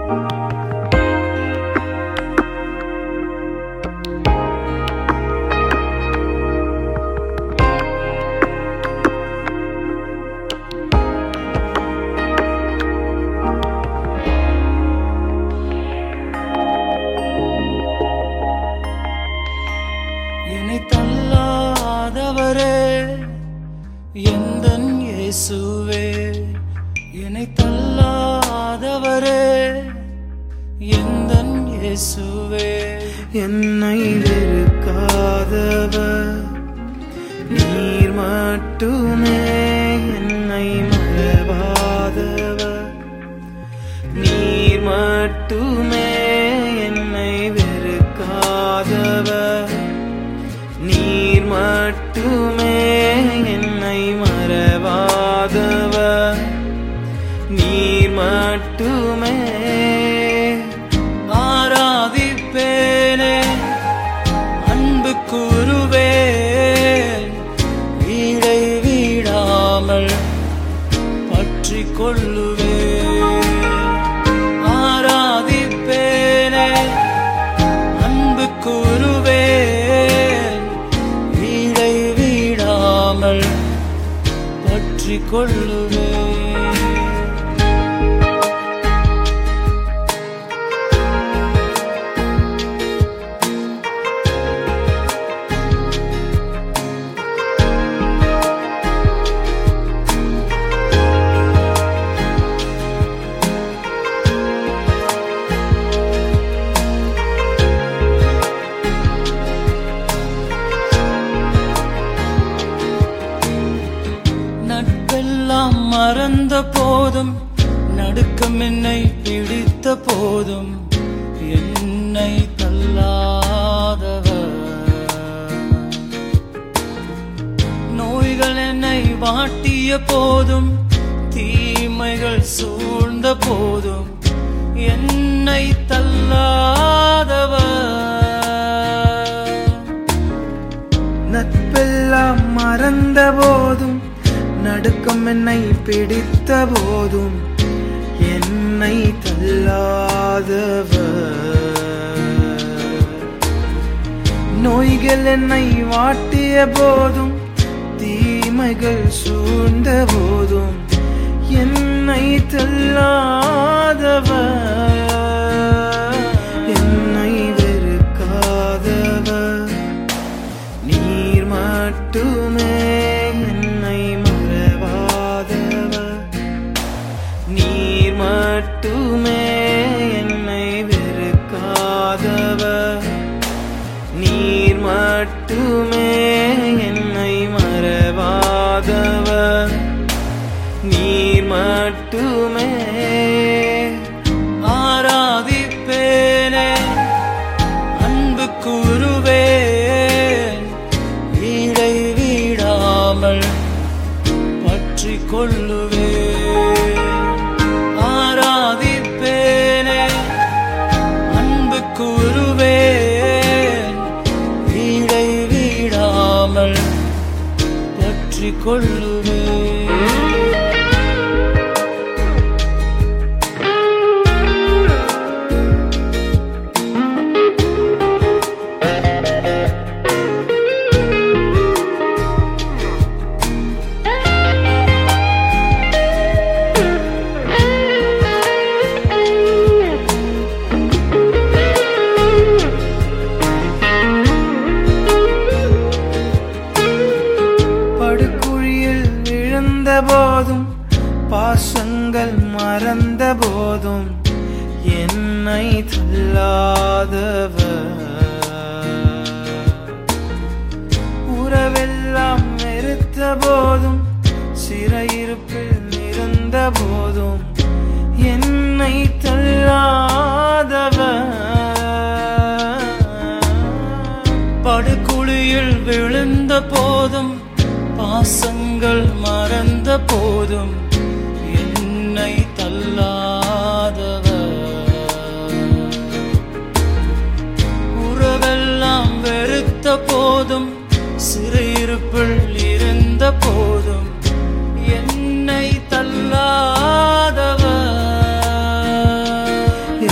என்னை தள்ளாதவரே எந்தன் இயேசுவே என்னை தள்ளாதவரே எந்தன் இயேசுவே என்னை வெறுக்காதவர் நீர் மட்டுமே என்னை மறவாதவர் நீர் மட்டுமே என்னை வெறுக்காதவர் நீர் மட்டுமே என்னை மறவாதவர் நீர் மட்டுமே ஆராதிப்பேனே அன்பு கூறுவே வீடை வீடாமல் பற்றி கொள்ளுவே ஆராதிப்பேனே அன்பு கூறுவே வீடை வீடாமல் பற்றி கொள்ளுவே நட்பெல்லாம் மறந்த போதும் நடுக்கம் என்னை பிடித்த போதும் என்னை தள்ளாதவர் நோய்கள் என்னை வாட்டிய போதும் தீமைகள் சூழ்ந்த போதும் என்னை தள்ளாதவர் நட்பெல்லாம் மறந்த போதும் நடுக்கம் என்னை பிடித்த போதும் என்னை தள்ளாதவர் நோய்கள் என்னை வாட்டிய போதும் தீமைகள் சூழ்ந்த போதும் என்னை தள்ளாதவர் என்னை வெறுக்காதவர் நீர் மட்டுமே என்னை மறவாதவர் நீர் மட்டுமே என்னை வெறுக்காதவர் நீர் மட்டுமே என்னை மறவாதவர் நீர் மட்டுமே ஆராதிப்பேனே அன்பு கூறுவேன் வீடை வீடாமல் பற்றி கொள்ளுவேன் ஆராதிப்பேனே அன்பு கூறுவேன் வீடை வீடாமல் பற்றி கொள்ளுவேன் படுகுழியில் விழுந்த போதும் பாசங்கள் மறந்த போதும் என்னை தள்ளாதவர் உறவெல்லாம் வெறுத்த போதும் சிறையிருப்பில் இருந்த போதும் என்னை தள்ளாதவர் படுகுழியில் விழுந்த போதும் பாசங்கள் மறந்த போதும் என்னை தள்ளாதவர் உறவெல்லாம் வெறுத்த போதும் சிறையிருப்பில் இருந்த போதும் என்னை தள்ளாதவர்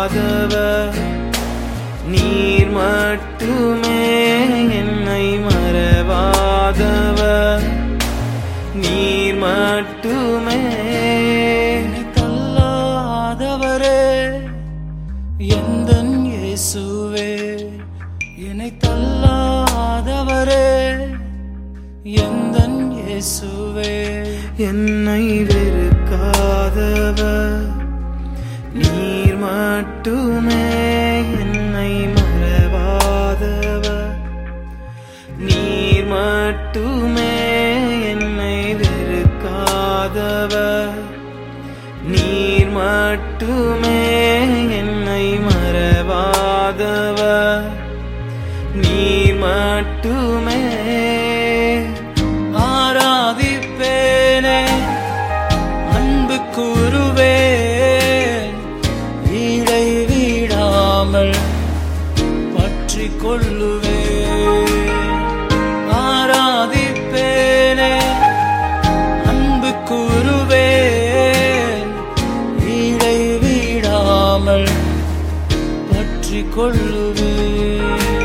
மறவாதவர் நீர் மட்டுமே என்னை மறவாதவர் நீர் மட்டுமே என்னை தள்ளாதவரே எந்தன் இயேசுவே என்னை தள்ளாதவரே எந்தன் இயேசுவே என்னை வெறுக்காதவர் நீர் மட்டுமே என்னை மறவாதவர் நீர் மட்டுமே என்னை வெறுக்காதவர் நீர் மட்டுமே என்னை மறவாதவர் நீர் மட்டுமே ஆராதிப்பேனே அன்பு கூறுவேன் ஈடை விடாமல் பற்றி கொள்ளுவேன் ஆராதிப்பேனே அன்பு கூறுவேன் ஈடை விடாமல் பற்றி கொள்ளுவேன்